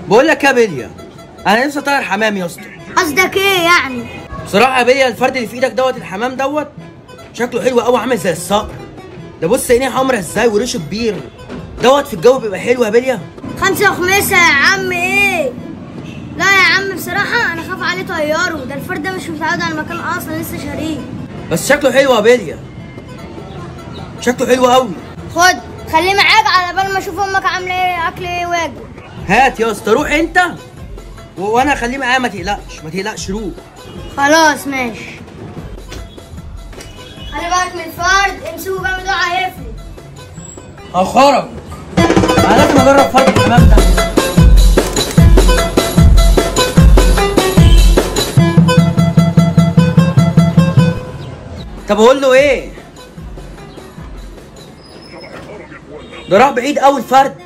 بقول لك يا بيليا انا نفسي اطير حمام يا اسطى قصدك ايه يعني بصراحه يا بيليا الفرد اللي في ايدك دوت الحمام دوت شكله حلو قوي عامل زي الصقر ده بص عينيه حمرا ازاي وريشه كبير دوت في الجو بيبقى حلو يا بيليا خمسة وخميسة يا عم ايه لا يا عم بصراحة انا خاف عليه طياره ده الفرد ده مش متعود على المكان اصلا لسه شاريه بس شكله حلو يا بيليا شكله حلو قوي خد خليه معاك على بال ما اشوف امك عامله ايه اكل ايه واجب هات يا اسطى روح انت و- وانا اخليه معايا ما تقلقش ما تقلقش روح خلاص ماشي خلي بالك من الفرد امسكه جامد اوعى هيفلت اخرج انا لازم اجرب فرد الحمام ده طب اقول له ايه ده راح بعيد قوي الفرد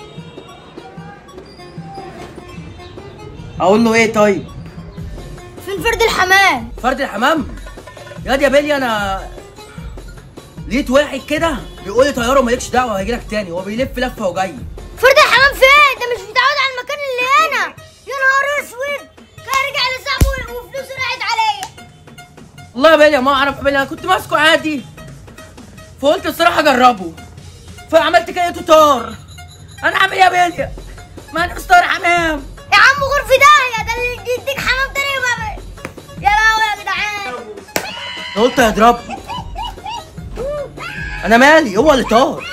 اقول له ايه طيب فين فرد الحمام فرد الحمام يا دي يا بيلي انا لقيت واحد كده بيقول لي طياره مالكش دعوه هيجي لك تاني هو بيلف لفه وجاي فرد الحمام فين ده مش متعود على المكان اللي هنا يا نهار اسود كان رجع لصاحبه وفلوسه راحت عليا والله يا بيلي ما اعرف يا بيلي انا كنت ماسكه عادي فقلت الصراحه اجربه فعملت كده لقيته طار انا عامل ايه يا بيلي ما انا طار حمام يا عم غرفة داهية ده اللي يديك حمام تاني يبقى يا لهوي يا جدعان أنا قلت هيضربني انا مالي هو اللي طار